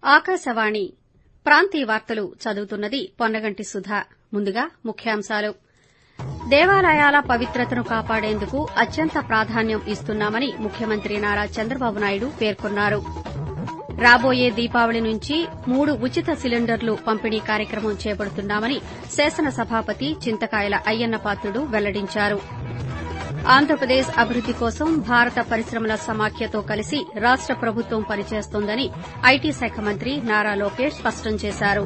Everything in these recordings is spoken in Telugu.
ఆకాశవాణి ప్రాంతీయ వార్తలు చదువుతున్నది పొన్నగంటి సుధ ముందుగా ముఖ్యాంశాలు దేవాలయాల పవిత్రతను కాపాడేందుకు అత్యంత ప్రాధాన్యం ఇస్తున్నామని ముఖ్యమంత్రి నారా చంద్రబాబు నాయుడు పేర్కొన్నారు రాబోయే దీపావళి నుంచి మూడు ఉచిత సిలిండర్లు పంపిణీ కార్యక్రమం చేపడుతున్నామని శాసనసభాపతి చింతకాయల అయ్యన్నపాత్రుడు వెల్లడించారు ఆంధ్రప్రదేశ్ అభివృద్ది కోసం భారత పరిశ్రమల సమాఖ్యతో కలిసి రాష్ట ప్రభుత్వం పనిచేస్తోందని ఐటీ శాఖ మంత్రి నారా లోకేష్ స్పష్టం చేశారు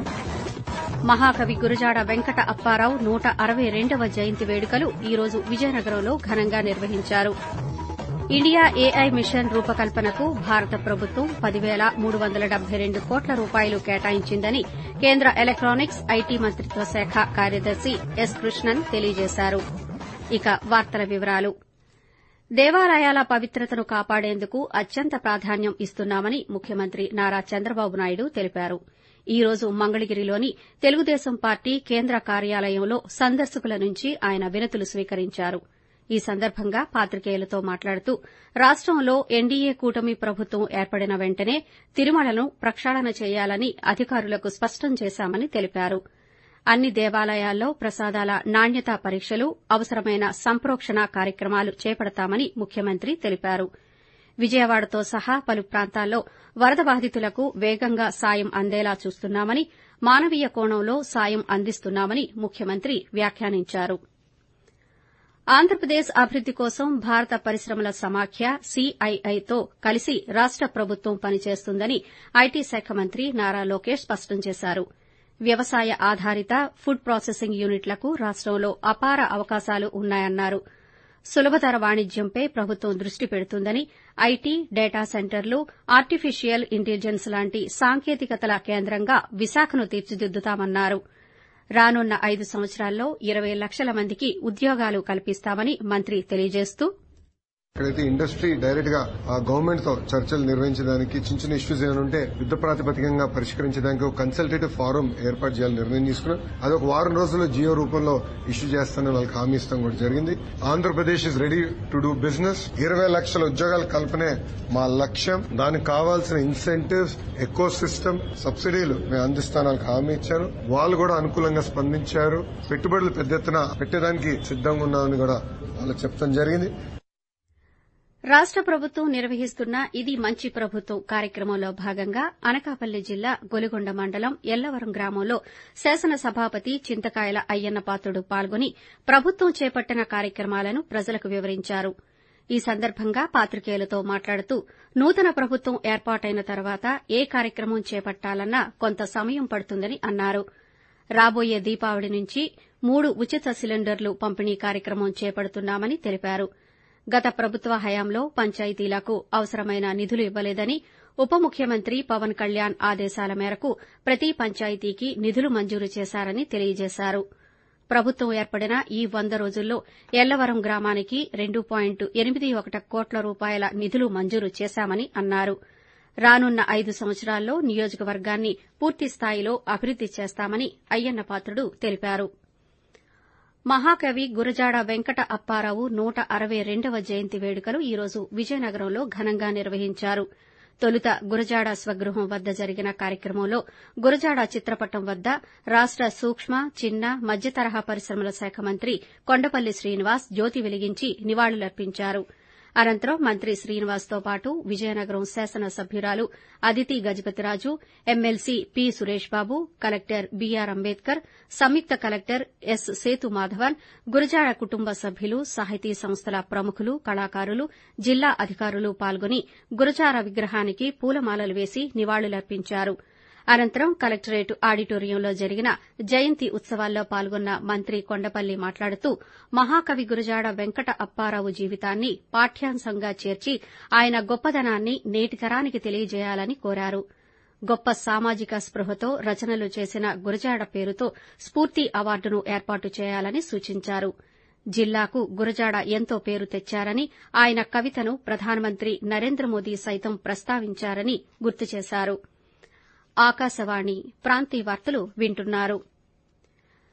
మహాకవి గురజాడ వెంకట అప్పారావు నూట అరవై రెండవ జయంతి వేడుకలు ఈ రోజు విజయనగరంలో ఘనంగా నిర్వహించారు ఇండియా ఏఐ మిషన్ రూపకల్పనకు భారత ప్రభుత్వం పదివేల మూడు వందల డెబ్బై రెండు కోట్ల రూపాయలు కేటాయించిందని కేంద్ర ఎలక్టానిక్స్ ఐటీ మంత్రిత్వ శాఖ కార్యదర్శి ఎస్ కృష్ణన్ తెలియజేశారు ఇక వార్తల వివరాలు దేవాలయాల పవిత్రతను కాపాడేందుకు అత్యంత ప్రాధాన్యం ఇస్తున్నామని ముఖ్యమంత్రి నారా చంద్రబాబు నాయుడు తెలిపారు ఈ రోజు మంగళగిరిలోని తెలుగుదేశం పార్టీ కేంద్ర కార్యాలయంలో సందర్శకుల నుంచి ఆయన వినతులు స్వీకరించారు ఈ సందర్భంగా పాత్రికేయులతో మాట్లాడుతూ రాష్టంలో ఎన్డీఏ కూటమి ప్రభుత్వం ఏర్పడిన వెంటనే తిరుమలను ప్రక్షాళన చేయాలని అధికారులకు స్పష్టం చేశామని తెలిపారు అన్ని దేవాలయాల్లో ప్రసాదాల నాణ్యతా పరీక్షలు అవసరమైన సంప్రోక్షణ కార్యక్రమాలు చేపడతామని ముఖ్యమంత్రి తెలిపారు విజయవాడతో సహా పలు ప్రాంతాల్లో వరద బాధితులకు వేగంగా సాయం అందేలా చూస్తున్నామని మానవీయ కోణంలో సాయం అందిస్తున్నామని ముఖ్యమంత్రి వ్యాఖ్యానించారు ఆంధ్రప్రదేశ్ అభివృద్ది కోసం భారత పరిశ్రమల సమాఖ్య సీఐఐతో కలిసి రాష్ట ప్రభుత్వం పనిచేస్తుందని ఐటీ శాఖ మంత్రి నారా లోకేష్ స్పష్టం చేశారు వ్యవసాయ ఆధారిత ఫుడ్ ప్రాసెసింగ్ యూనిట్లకు రాష్టంలో అపార అవకాశాలు ఉన్నాయన్నారు సులభతర వాణిజ్యంపై ప్రభుత్వం దృష్టి పెడుతుందని ఐటీ డేటా సెంటర్లు ఆర్టిఫిషియల్ ఇంటెలిజెన్స్ లాంటి సాంకేతికతల కేంద్రంగా విశాఖను తీర్చిదిద్దుతామన్నారు రానున్న ఐదు సంవత్సరాల్లో ఇరవై లక్షల మందికి ఉద్యోగాలు కల్పిస్తామని మంత్రి తెలియజేస్తూ ఇక్కడైతే ఇండస్ట్రీ డైరెక్ట్ గా గవర్నమెంట్ తో చర్చలు నిర్వహించడానికి చిన్న చిన్న ఇష్యూస్ ఏమైనా ఉంటే యుద్ద ప్రాతిపదికంగా పరిష్కరించడానికి ఒక కన్సల్టేటివ్ ఫారం ఏర్పాటు చేయాలని నిర్ణయం తీసుకున్నాం అది ఒక వారం రోజుల్లో జియో రూపంలో ఇష్యూ చేస్తానని వాళ్ళకి హామీ ఇస్తాం కూడా జరిగింది Andhra Pradesh is ready to do business ఇరవై లక్షల ఉద్యోగాల కల్పనే మా లక్ష్యం దానికి కావాల్సిన ఇన్సెంటివ్స్ ఎకో సిస్టమ్ సబ్సిడీలు మేము అందిస్తానని హామీ ఇచ్చారు వాళ్ళు కూడా అనుకూలంగా స్పందించారు పెట్టుబడులు పెద్ద ఎత్తున పెట్టడానికి సిద్దంగా ఉన్నామని కూడా వాళ్ళకి చెప్పడం జరిగింది రాష్ట ప్రభుత్వం నిర్వహిస్తున్న ఇది మంచి ప్రభుత్వం కార్యక్రమంలో భాగంగా అనకాపల్లి జిల్లా గొలుగొండ మండలం ఎల్లవరం గ్రామంలో శాసనసభాపతి చింతకాయల అయ్యన్నపాత్రుడు పాల్గొని ప్రభుత్వం చేపట్టిన కార్యక్రమాలను ప్రజలకు వివరించారు ఈ సందర్భంగా పాత్రికేయులతో మాట్లాడుతూ నూతన ప్రభుత్వం ఏర్పాటైన తర్వాత ఏ కార్యక్రమం చేపట్టాలన్నా కొంత సమయం పడుతుందని అన్నారు రాబోయే దీపావళి నుంచి మూడు ఉచిత సిలిండర్లు పంపిణీ కార్యక్రమం చేపడుతున్నామని తెలిపారు గత ప్రభుత్వ హయాంలో పంచాయతీలకు అవసరమైన నిధులు ఇవ్వలేదని ఉప ముఖ్యమంత్రి పవన్ కళ్యాణ్ ఆదేశాల మేరకు ప్రతి పంచాయతీకి నిధులు మంజూరు చేశారని తెలియజేశారు ప్రభుత్వం ఏర్పడిన ఈ వంద రోజుల్లో ఎల్లవరం గ్రామానికి రెండు పాయింట్ ఎనిమిది ఒకటి కోట్ల రూపాయల నిధులు మంజూరు చేశామని అన్నారు రానున్న ఐదు సంవత్సరాల్లో నియోజకవర్గాన్ని పూర్తిస్థాయిలో అభివృద్ది చేస్తామని అయ్యన్నపాత్రుడు తెలిపారు మహాకవి గురజాడ వెంకట అప్పారావు నూట అరవై రెండవ జయంతి వేడుకలు ఈ రోజు విజయనగరంలో ఘనంగా నిర్వహించారు తొలుత గురజాడ స్వగృహం వద్ద జరిగిన కార్యక్రమంలో గురజాడ చిత్రపటం వద్ద రాష్ట సూక్ష్మ చిన్న మధ్యతరహా పరిశ్రమల శాఖ మంత్రి కొండపల్లి శ్రీనివాస్ జ్యోతి వెలిగించి నివాళులర్పించారు అనంతరం మంత్రి శ్రీనివాస్తో పాటు విజయనగరం శాసనసభ్యురాలు Aditi Gajapathiraju MLC P Suresh Babu collector BR Ambedkar సంయుక్త కలెక్టర్ ఎస్ సేతుమాధవన్ గురజాడ కుటుంబ సభ్యులు సాహితీ సంస్థల ప్రముఖులు కళాకారులు జిల్లా అధికారులు పాల్గొని గురజాడ విగ్రహానికి పూలమాలలు వేసి నివాళులర్పించారు అనంతరం కలెక్టరేట్ ఆడిటోరియంలో జరిగిన జయంతి ఉత్సవాల్లో పాల్గొన్న మంత్రి కొండపల్లి మాట్లాడుతూ మహాకవి గురజాడ వెంకట అప్పారావు జీవితాన్ని పాఠ్యాంశంగా చేర్చి ఆయన గొప్పదనాన్ని నేటి తరానికి తెలియజేయాలని కోరారు గొప్ప సామాజిక స్పృహతో రచనలు చేసిన గురజాడ పేరుతో స్పూర్తి అవార్డును ఏర్పాటు చేయాలని సూచించారు జిల్లాకు గురజాడ ఎంతో పేరు తెచ్చారని ఆయన కవితను ప్రధానమంత్రి నరేంద్ర మోదీ సైతం ప్రస్తావించారని గుర్తు చేశారు ఆకాశవాణి ప్రాంతీయ వార్తలు వింటున్నారు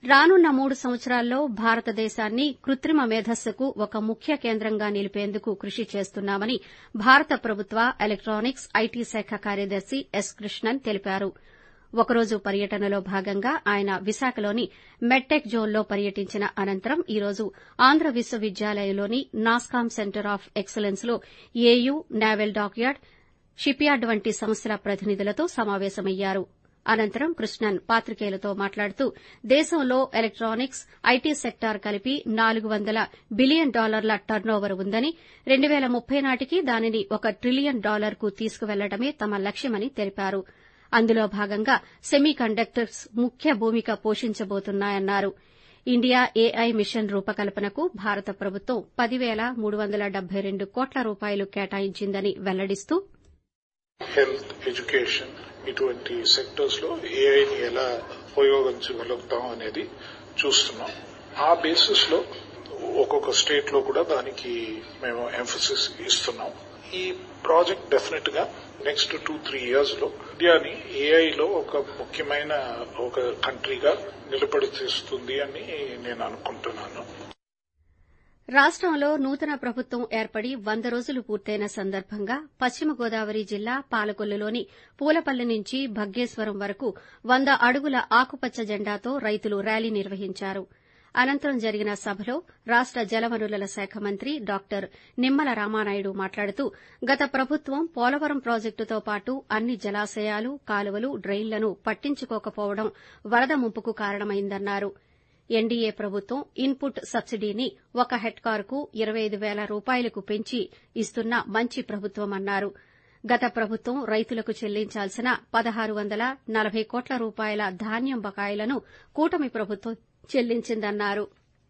రానున్న మూడు సంవత్సరాల్లో భారతదేశాన్ని కృత్రిమ మేధస్సుకు ఒక ముఖ్య కేంద్రంగా నిలిపేందుకు కృషి చేస్తున్నామని భారత ప్రభుత్వ ఎలక్టానిక్స్ ఐటీ శాఖ కార్యదర్శి ఎస్ కృష్ణన్ తెలిపారు ఒకరోజు పర్యటనలో భాగంగా ఆయన విశాఖలోని మెడ్టెక్ జోన్లో పర్యటించిన అనంతరం ఈ రోజు ఆంధ్ర విశ్వవిద్యాలయంలోని నాస్కామ్ సెంటర్ ఆఫ్ ఎక్సలెన్స్ లో ఏయూ నావెల్ డాక్యార్డ్ షిప్యార్డ్ వంటి సంస్థల ప్రతినిధులతో సమావేశమయ్యారు అనంతరం కృష్ణన్ పాతికేయులతో మాట్లాడుతూ దేశంలో ఎలక్టానిక్స్ ఐటీ సెక్టార్ కలిపి నాలుగు వందల బిలియన్ డాలర్ల టర్నోవర్ ఉందని రెండు పేల ముప్పై నాటికి దానిని ఒక ట్రిలియన్ డాలర్కు తీసుకువెళ్లడమే తమ లక్ష్యమని తెలిపారు అందులో భాగంగా సెమీ కండక్టర్స్ ముఖ్య భూమిక పోషించబోతున్నాయన్నారు ఇండియా ఏఐ మిషన్ రూపకల్పనకు భారత ప్రభుత్వం పదివేల మూడు వందల డెబ్బై రెండు కోట్ల రూపాయలు కేటాయించిందని వెల్లడిస్తూ హెల్త్ ఎడ్యుకేషన్ ఇటువంటి సెక్టర్స్ లో ఏఐని ఎలా ఉపయోగించగలుగుతాం అనేది చూస్తున్నాం ఆ బేసిస్ లో ఒక్కొక్క స్టేట్ లో కూడా దానికి మేము ఎంఫసిస్ ఇస్తున్నాం ఈ ప్రాజెక్ట్ డెఫినెట్ గా నెక్స్ట్ టూ త్రీ ఇయర్స్ లో ఇండియాని ఏఐలో ఒక ముఖ్యమైన ఒక కంట్రీగా నిలబడిస్తుంది అని నేను అనుకుంటున్నాను రాష్టంలో నూతన ప్రభుత్వం ఏర్పడి వంద రోజులు పూర్తయిన సందర్భంగా పశ్చిమ గోదావరి జిల్లా పాలకొల్లులోని పూలపల్లి నుంచి భగ్గేశ్వరం వరకు వంద అడుగుల ఆకుపచ్చ జెండాతో రైతులు ర్యాలీ నిర్వహించారు అనంతరం జరిగిన సభలో రాష్ట జలవనరుల శాఖ మంత్రి డాక్టర్ నిమ్మల రామానాయుడు మాట్లాడుతూ గత ప్రభుత్వం పోలవరం ప్రాజెక్టుతో పాటు అన్ని జలాశయాలు కాలువలు డ్రెయిన్లను పట్టించుకోకపోవడం వరద ముంపుకు కారణమైందన్నారు ఎన్డీఏ ప్రభుత్వం ఇన్పుట్ సబ్సిడీని ఒక హెక్టార్కు ఇరవై ఐదు పేల రూపాయలకు పెంచి ఇస్తున్న మంచి ప్రభుత్వమన్నారు గత ప్రభుత్వం రైతులకు చెల్లించాల్సిన పదహారు వందల నలభై కోట్ల రూపాయల ధాన్యం బకాయిలను కూటమి ప్రభుత్వం చెల్లించిందన్నారు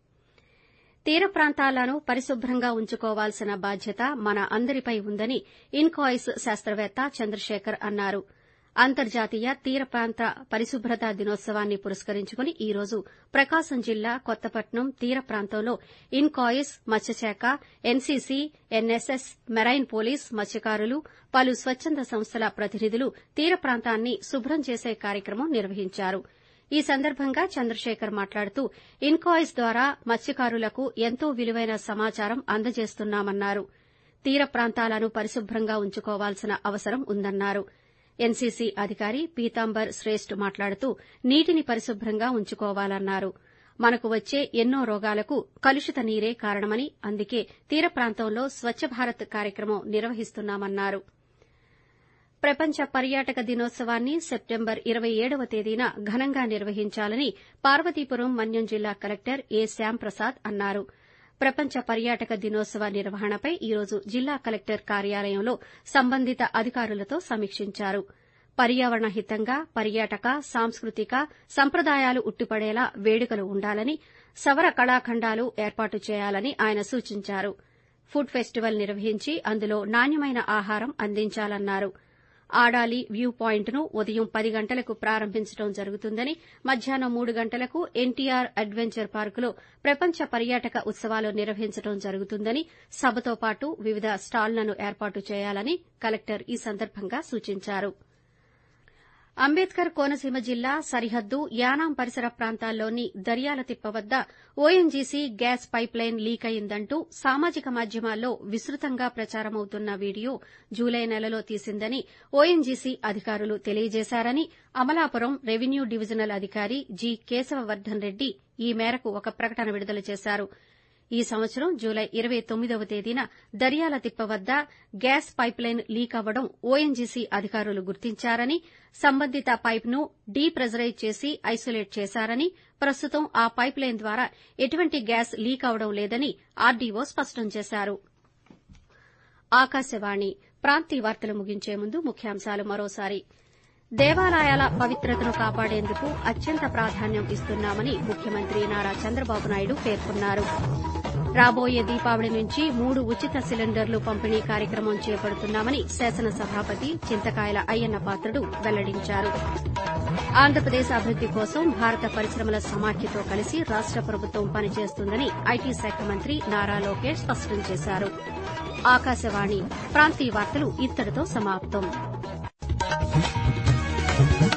తీర ప్రాంతాలను పరిశుభ్రంగా ఉంచుకోవాల్సిన బాధ్యత మన అందరిపై ఉందని ఇన్కాయిస్ శాస్త్రవేత్త చంద్రశేఖర్ అన్నారు అంతర్జాతీయ తీర ప్రాంత పరిశుభ్రతా దినోత్సవాన్ని పురస్కరించుకుని ఈ రోజు ప్రకాశం జిల్లా కొత్తపట్నం తీర ప్రాంతంలో ఇన్కాయిస్ మత్స్యశాఖ ఎన్సీసీ ఎన్ఎస్ఎస్ మెరైన్ పోలీస్ మత్స్యకారులు పలు స్వచ్చంద సంస్థల ప్రతినిధులు తీర ప్రాంతాన్ని శుభ్రం చేసే కార్యక్రమం నిర్వహించారు ఈ సందర్భంగా చంద్రశేఖర్ మాట్లాడుతూ ఇన్కాయిస్ ద్వారా మత్స్యకారులకు ఎంతో విలువైన సమాచారం అందజేస్తున్నామన్నారు తీర ప్రాంతాలను పరిశుభ్రంగా ఉంచుకోవాల్సిన అవసరం ఉందన్నారు ఎన్సీసీ అధికారి పీతాంబర్ శ్రేష్ఠ్ మాట్లాడుతూ నీటిని పరిశుభ్రంగా ఉంచుకోవాలన్నారు మనకు వచ్చే ఎన్నో రోగాలకు కలుషిత నీరే కారణమని అందుకే తీర ప్రాంతంలో స్వచ్ఛ భారత్ కార్యక్రమం నిర్వహిస్తున్నామన్నారు ప్రపంచ పర్యాటక దినోత్సవాన్ని సెప్టెంబర్ ఇరవై ఏడవ తేదీన ఘనంగా నిర్వహించాలని పార్వతీపురం మన్యం జిల్లా కలెక్టర్ ఏ శ్యాంప్రసాద్ అన్నారు ప్రపంచ పర్యాటక దినోత్సవ నిర్వహణపై ఈ రోజు జిల్లా కలెక్టర్ కార్యాలయంలో సంబంధిత అధికారులతో సమీక్షించారు పర్యావరణ హితంగా పర్యాటక సాంస్కృతిక సంప్రదాయాలు ఉట్టిపడేలా వేడుకలు ఉండాలని సవర కళాఖండాలు ఏర్పాటు చేయాలని ఆయన సూచించారు ఫుడ్ ఫెస్టివల్ నిర్వహించి అందులో నాణ్యమైన ఆహారం అందించాలన్నారు ఆడాలి వ్యూ పాయింట్ ను ఉదయం పది గంటలకు ప్రారంభించడం జరుగుతుందని మధ్యాహ్నం మూడు గంటలకు ఎన్టీఆర్ అడ్వెంచర్ పార్కులో ప్రపంచ పర్యాటక ఉత్సవాలు నిర్వహించడం జరుగుతుందని సభతో పాటు వివిధ స్టాళ్లను ఏర్పాటు చేయాలని కలెక్టర్ ఈ సందర్భంగా సూచించారు అంబేద్కర్ కోనసీమ జిల్లా సరిహద్దు యానాం పరిసర ప్రాంతాల్లోని దర్యాలతిప్ప వద్ద ONGC gas pipeline leak అయిందంటూ సామాజిక మాధ్యమాల్లో విస్తృతంగా ప్రచారమవుతున్న వీడియో జూలై నెలలో తీసిందని ఓఎన్జీసీ అధికారులు తెలియజేశారని అమలాపురం రెవెన్యూ డివిజనల్ అధికారి జి కేశవవర్దన్ రెడ్డి ఈ మేరకు ఒక ప్రకటన విడుదల చేశారు ఈ సంవత్సరం జూలై ఇరవై తొమ్మిదవ తేదీన దర్యాల తిప్ప వద్ద గ్యాస్ పైప్ లైన్ లీక్ అవ్వడం ఓఎన్జీసీ అధికారులు గుర్తించారని సంబంధిత పైప్ను డీ ప్రెజరైజ్ చేసి ఐసోలేట్ చేశారని ప్రస్తుతం ఆ పైప్ లైన్ ద్వారా ఎటువంటి గ్యాస్ లీక్ అవడం లేదని ఆర్డీఓ స్పష్టం చేశారు ఆకాశవాణి ప్రాంతీయ వార్తలు ముగించే ముందు ముఖ్యాంశాలు మరోసారి దేవాలయాల పవిత్రతను కాపాడేందుకు అత్యంత ప్రాధాన్యం ఇస్తున్నామని ముఖ్యమంత్రి నారా చంద్రబాబు నాయుడు పేర్కొన్నారు రాబోయే దీపావళి నుంచి మూడు ఉచిత సిలిండర్లు పంపిణీ కార్యక్రమం చేపడుతున్నామని శాసనసభాపతి చింతకాయల అయ్యన్న పాత్రుడు వెల్లడించారు ఆంధ్రప్రదేశ్ అభివృద్ది కోసం భారత పరిశ్రమల సమాఖ్యతో కలిసి రాష్ట ప్రభుత్వం పనిచేస్తుందని ఐటీ శాఖ మంత్రి నారా లోకేష్ స్పష్టం చేశారు ఆకాశవాణి ప్రాంతీయ వార్తలు ఇత్తడితో సమాప్తం